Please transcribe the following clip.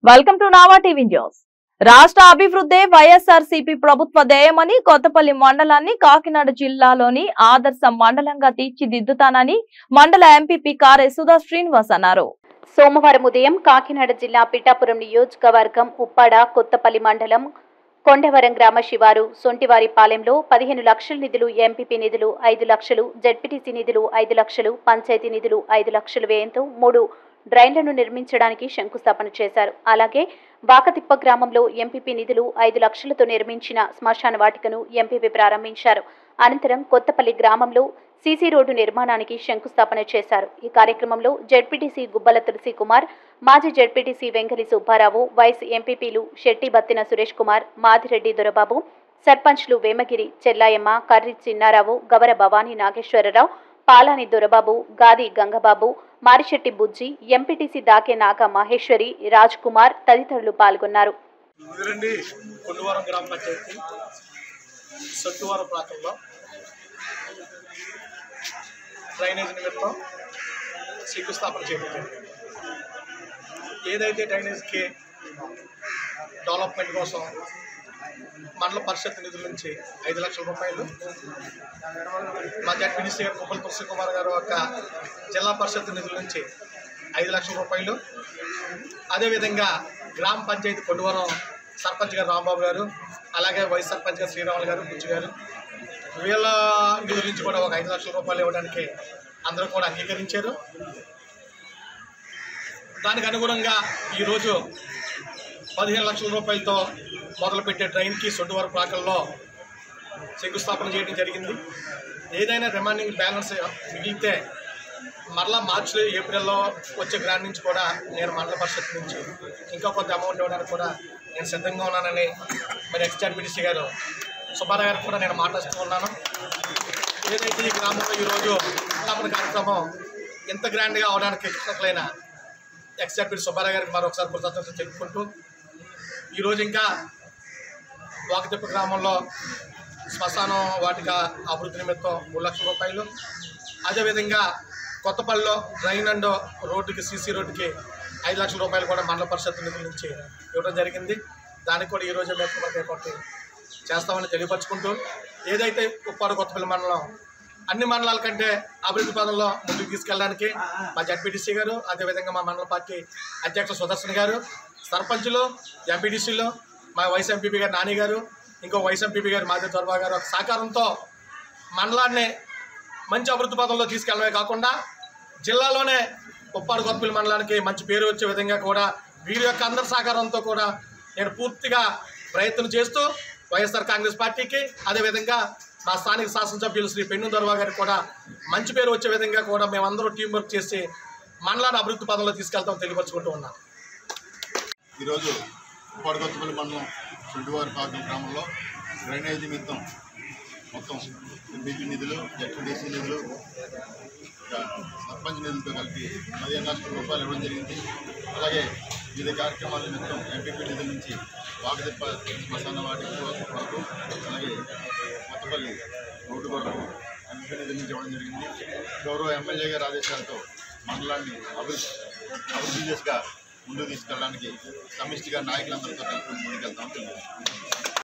welcome to Nava TV news రాష్ట్ర అభివృద్ధే వైఎస్ఆర్ ప్రభుత్వ ధ్యేయమని కొత్తపల్లి మండలాన్ని కాకినాడ జిల్లాలోని ఆదర్శ మండలంగా తీర్చిదిద్దుతానని మండల ఎంపీపీ కారే సుధా శ్రీనివాస్ అన్నారు సోమవారం ఉదయం కాకినాడ జిల్లా పిఠాపురం నియోజకవర్గం ఉప్పాడ కొత్తపల్లి మండలం కొండవరం గ్రామ శివారు సొంటివారిపాలెంలో పదిహేను లక్షల నిధులు ఎంపీపీ నిధులు ఐదు లక్షలు జడ్పీటీసీ నిధులు ఐదు లక్షలు పంచాయతీ నిధులు ఐదు లక్షల వ్యయంతో మూడు డ్రైన్లను నిర్మించడానికి శంకుస్థాపన చేశారు అలాగే వాకతిప్ప గ్రామంలో ఎంపీపీ నిధులు ఐదు లక్షలతో నిర్మించిన శ్మశాన వాటికను ఎంపీపీ ప్రారంభించారు అనంతరం కొత్తపల్లి గ్రామంలో సీసీ రోడ్డు నిర్మాణానికి శంకుస్థాపన చేశారు ఈ కార్యక్రమంలో జెడ్పీటీసీ గుబ్బల తులసి కుమార్ మాజీ జెడ్పీటీసీ వెంకలి సుబ్బారావు వైస్ ఎంపీపీలు శెట్టి బత్తిన సురేష్ కుమార్ మాదిరెడ్డి దొరబాబు సర్పంచ్లు వేమగిరి చెల్లాయమ్మ కర్రి చిన్నారావు గవర భవానీ నాగేశ్వరరావు పాలాని దొరబాబు గాది గంగబాబు మారిశెట్టి బుజ్జి ఎంపీటీసీ దాకే నాగ మహేశ్వరి రాజ్ కుమార్ తదితరులు పాల్గొన్నారు ఎదురండి కొండవరం గ్రామ పంచాయతీ సత్తువారం ప్రాంతంలో డ్రైనేజ్ నిమిత్తం శంకుస్థాపన చేపట్టింది ఏదైతే డ్రైనేజ్కి డెవలప్మెంట్ కోసం మండల పరిషత్ నిధుల నుంచి ఐదు లక్షల రూపాయలు మా జడ్పీడీసీ గారు కుప్పల తులసి కుమార్ గారు యొక్క జిల్లా పరిషత్ నిధుల నుంచి ఐదు లక్షల రూపాయలు అదేవిధంగా గ్రామ పంచాయతీ కొండవరం సర్పంచ్ గారు రాంబాబు గారు అలాగే వైస్ సర్పంచ్ గారు శ్రీరాములు గారు బుజ్జి గారు వీళ్ళ నిధుల నుంచి కూడా ఒక ఐదు లక్షల రూపాయలు ఇవ్వడానికి అందరూ కూడా అంగీకరించారు దానికి అనుగుణంగా ఈరోజు పదిహేను లక్షల రూపాయలతో మొదలుపెట్టే ట్రైన్కి సొడ్డువారి ప్రాకల్లో శంకుస్థాపన చేయడం జరిగింది ఏదైనా రిమైనింగ్ బ్యాలెన్స్ మిగిలితే మరలా మార్చిలో ఏప్రిల్లో వచ్చే గ్రాండ్ నుంచి కూడా నేను మండల పరిషత్ నుంచి ఇంకా కొంత అమౌంట్ ఇవ్వడానికి కూడా నేను సిద్ధంగా ఉన్నానని మరి ఎక్స్ జడ్పీటీసీ గారు సుబ్బారావు గారికి కూడా నేను మాట్లాడుతూ ఉన్నాను ఏదైతే ఈ గ్రామంలో ఈరోజు స్థాపన కార్యక్రమం ఇంత గ్రాండ్గా అవడానికి కారణకులైన ఎక్స్ జడ్పీటీ సుబ్బారావు గారికి మరొకసారి కృతజ్ఞతలు చెప్పుకుంటూ ఈరోజు ఇంకా వాకతిప్ప గ్రామంలో శ్మశానం వాటిక అభివృద్ధి నిమిత్తం మూడు లక్షల రూపాయలు అదేవిధంగా కొత్తపల్లిలో డ్రైన్ అండ్ రోడ్డుకి సీసీ రోడ్డుకి ఐదు లక్షల రూపాయలు కూడా మండల పరిషత్ నిధుల నుంచి ఇవ్వడం జరిగింది దానికి కూడా ఈరోజు మేము కొట్టి చేస్తామని తెలియపరచుకుంటూ ఏదైతే ఉప్పాడు కొత్తపల్లి మండలం అన్ని మండలాల కంటే అభివృద్ధి పదంలో ముందుకు తీసుకెళ్ళడానికి మా జడ్పీటీసీ గారు అదేవిధంగా మా మండల పార్టీ అధ్యక్షుడు సుదర్శన్ గారు సర్పంచులు ఎంపీటీసీలు మా వైస్ ఎంపీపీ గారు నాని గారు ఇంకో వైస్ ఎంపీపీ గారు మాధవి దొరబా గారు ఒక సహకారంతో మండలాన్ని మంచి అభివృద్ధి పదంలో తీసుకెళ్ళడమే కాకుండా జిల్లాలోనే ఉప్పాడు కొత్తపల్లి మండలానికి మంచి పేరు వచ్చే విధంగా కూడా వీరి యొక్క అందరి సహకారంతో కూడా నేను పూర్తిగా ప్రయత్నం చేస్తూ వైఎస్ఆర్ కాంగ్రెస్ పార్టీకి అదేవిధంగా మా స్థానిక శాసనసభ్యులు శ్రీ పెన్ను దొరవా గారికి కూడా మంచి పేరు వచ్చే విధంగా కూడా మేమందరూ టీం వర్క్ చేసి మండలాన్ని అభివృద్ధి పదంలో తీసుకెళ్తాం తెలియపరుచుకుంటూ ఉన్నాం ఈరోజు ఉప్పాడుకొత్తపల్లి మండలం సుంటివారి పాకం గ్రామంలో డ్రైనేజ్ నిమిత్తం మొత్తం ఎంపీపీ నిధులు జడ్పీటీసీ నిధులు ఇంకా సర్పంచ్ నిధులతో కలిపి పదిహేను లక్షల రూపాయలు ఇవ్వడం జరిగింది అలాగే వివిధ కార్యక్రమాల నిమిత్తం ఎంపీపీ నిధుల నుంచి వాకదిప్ప శ్మశాన వాటి వరకు అలాగే కొత్తపల్లి రోడ్డు కొరకు ఎంపీ నిధుల నుంచి ఇవ్వడం జరిగింది గౌరవ ఎమ్మెల్యే గారి ఆదేశాలతో మండలాన్ని అభివృద్ధి అభివృద్ధి దిశగా ముందుకు తీసుకెళ్ళడానికి సమిష్టిగా నాయకులందరితో కలిపి ముందుకెళ్తాం తెలియదు